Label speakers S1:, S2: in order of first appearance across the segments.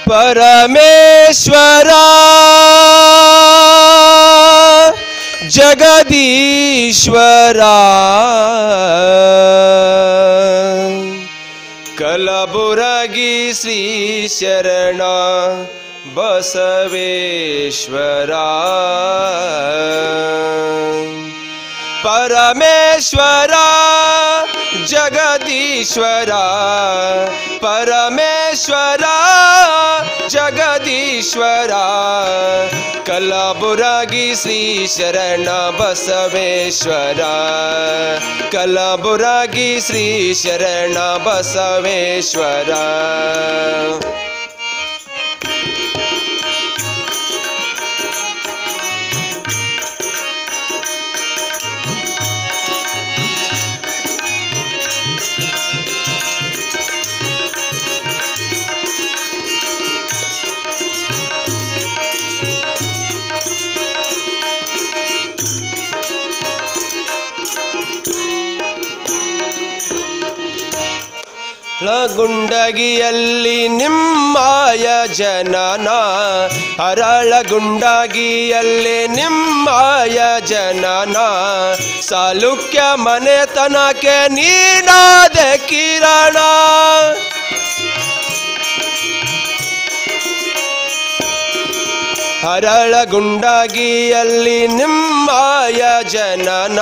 S1: ಪರಮೇಶ್ವರ ಜಗದೀಶ್ವರ ಕಲಬುರಗಿ ಶ್ರೀ ಶರಣ ಬಸವೇಶ್ವರ ಪರಮೇಶ್ವರ ಜಗದೀಶ್ವರ ಪರಮೇಶ್ವರ ಜಗದೀಶ್ವರ ಕಲಬುರಗಿ ಶ್ರೀ ಶರಣ ಬಸವೇಶ್ವರ ಕಲಬುರಗಿ ಶ್ರೀ ಶರಣ ಬಸವೇಶ್ವರ ಗುಂಡಗಿಯಲ್ಲಿ ನಿಮ್ಮಾಯ ಜನನ ಹರಳಗುಂಡಗಿಯಲ್ಲಿ ನಿಮ್ಮಾಯ ಜನನ ಸಾಲುಕ್ಯ ಮನೆತನಕ್ಕೆ ನೀನಾದ ಕಿರಣ ಹರಳಗುಂಡಗಿಯಲ್ಲಿ ನಿಮ್ಮಾಯ ಜನನ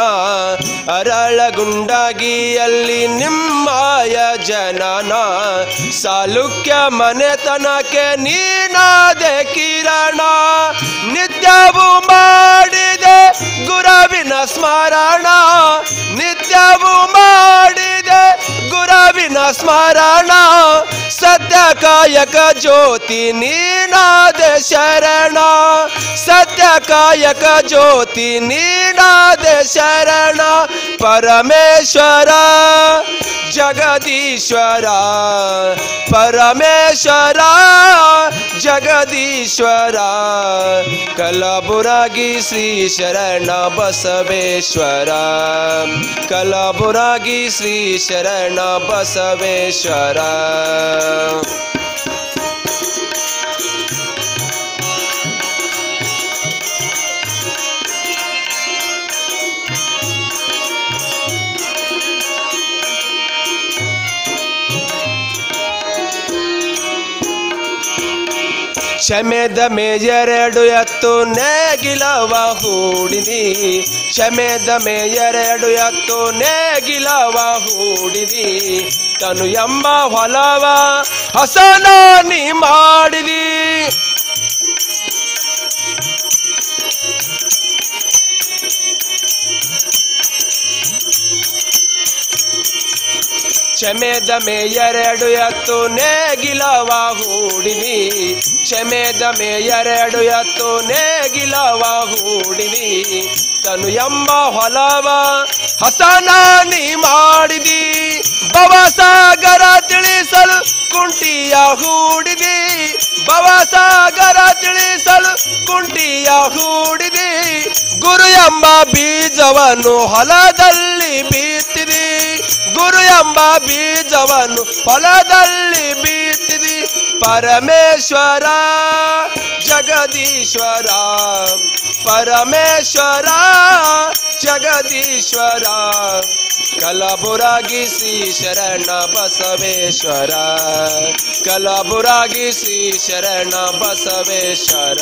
S1: ಹರಳಗುಂಡಗಿಯಲ್ಲಿ ನಿಮ್ಮಾಯ ಜನನ ಸಾಲುಕ್ಯ ಮನೆತನಕ್ಕೆ ನೀನಾದೆ ಕಿರಣ ನಿತ್ಯವೂ ಮಾಡಿದೆ ಗುರವಿನ ಸ್ಮರಣ ನಿತ್ಯವೂ ಮಾಡಿದೆ ಗುರವಿನ ಸ್ಮರಣ ಸತ್ಯ ಕಾಯಕ ಜ್ಯೋತಿ ನೀನಾದ ಶರಣ ಸತ್ಯ ಕಾಯಕ ಜ್ಯೋತಿ ನೀನಾದ ಶರಣ ಪರಮೇಶ್ವರ ಜಗದೀಶ್ವರ ಪರಮೇಶ್ವರ ಜಗದೀಶ್ವರ ಕಲಬುರಗಿ ಶ್ರೀ ಶರಣ ಬಸವೇಶ್ವರ ಕಲಬುರಗಿ ಶ್ರೀ ಶರಣ ಬಸವೇಶ್ವರ ಕ್ಷಮೆದ ಮೇಜರೆಡು ಎತ್ತು ನೇಗಿಲವ ಹೂಡಿದಿ ಕ್ಷಮೆದ ಮೇಜರೆಡು ಎತ್ತು ನೇಗಿಲವ ಹೂಡಿದಿ ತನು ಎಂಬ ಹೊಲವ ಹಸನ ನೀ ಮಾಡಿದಿ ಕ್ಷಮೆದ ಮೇಯರೆಡು ಎತ್ತು ನೇಗಿಲವ ಹೂಡಿನಿ ಕ್ಷಮೆದ ಮೇಯರೆಡು ಎತ್ತು ನೇಗಿಲವ ಹೂಡಿನಿ ತನು ಎಂಬ ಹೊಲವ ಹಸನ ನೀ ಮಾಡಿದಿ ಭವಸಾಗರ ತಿಳಿಸಲು ಕುಂಟಿಯ ಹೂಡಿದಿ ಭವಸಾಗರ ತಿಳಿಸಲು ಕುಂಟಿಯ ಹೂಡಿದಿ ಗುರು ಎಂಬ ಬೀಜವನ್ನು ಹೊಲದಲ್ಲಿ ಬೀತಿದಿ ಗುರು ಎಂಬ ಬೀಜವನ್ನು ಹೊಲದಲ್ಲಿ ಬೀತಿದಿ ಪರಮೇಶ್ವರ ಜಗದೀಶ್ವರ ಪರಮೇಶ್ವರ ಜಗದೀಶ್ವರ ಕಲಬುರಾಗಿ ಶ್ರೀ ಶರಣ ಬಸವೇಶ್ವರ ಕಲಬುರಾಗಿ ಶ್ರೀ ಶರಣ ಬಸವೇಶ್ವರ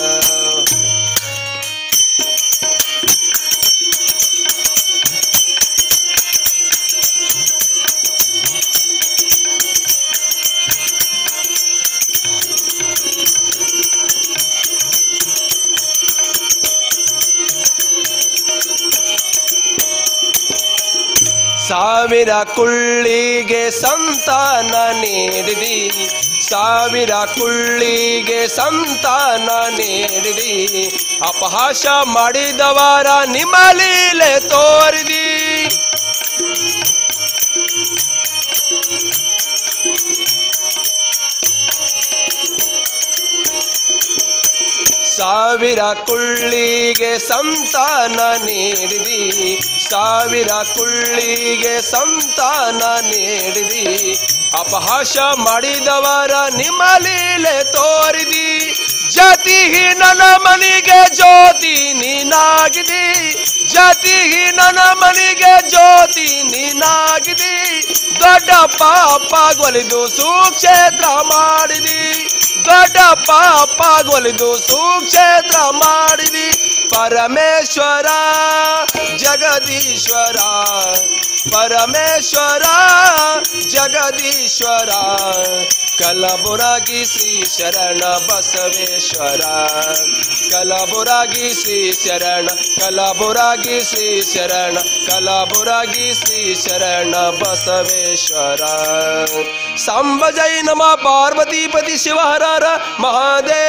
S1: ಸಾವಿರ ಕುಳ್ಳಿಗೆ ಸಂತಾನ ನೀಡಿದಿ ಸಾವಿರ ಕುಳ್ಳಿಗೆ ಸಂತಾನ ನೀಡಿದಿ ಅಪಹಾಸ ಮಾಡಿದವರ ನಿಮ್ಮ ಲೀಲೆ ತೋರಿದಿ ಸಾವಿರ ಕುಳ್ಳಿಗೆ ಸಂತಾನ ನೀಡಿದಿ ಸಾವಿರ ಕುಳ್ಳಿಗೆ ಸಂತಾನ ನೀಡಿದಿ ಅಪಹಾಸ ಮಾಡಿದವರ ನಿಮ್ಮ ಲೀಲೆ ತೋರಿದಿ ಜತಿಹೀನನ ಮನಿಗೆ ಜ್ಯೋತಿ ನೀನಾಗಿದಿ ಜತಿಹೀನನ ಮನಿಗೆ ಜ್ಯೋತಿ ನೀನಾಗಿದಿ ದೊಡ್ಡ ಪಾಪ ಗೊಲಿದು ಸುಕ್ಷೇತ್ರ ಮಾಡಿದಿ ದೊಡ್ಡ ಪಾಪ ಗೊಲಿದು ಸುಕ್ಷೇತ್ರ ಮಾಡಿದಿ ಪರಮೇಶ್ವರ ಜಗದೀಶ್ವರ ಪರಮೇಶ್ವರ ಜಗದೀಶ್ವರ ಕಲಬುರಗಿ ಶ್ರೀ ಶರಣ ಬಸವೇಶ್ವರ ಕಲಬುರಗಿ ಶ್ರೀ ಶರಣ ಕಲಬುರಗಿ ಶ್ರೀ ಶರಣ ಕಲಬುರಗಿ ಶ್ರೀ ಶರಣ ಬಸವೇಶ್ವರ ಸಂಭ ಜೈ ನಮ ಪಾರ್ವತಿಪತಿ ಶಿವಹರ ಮಹಾದೇವ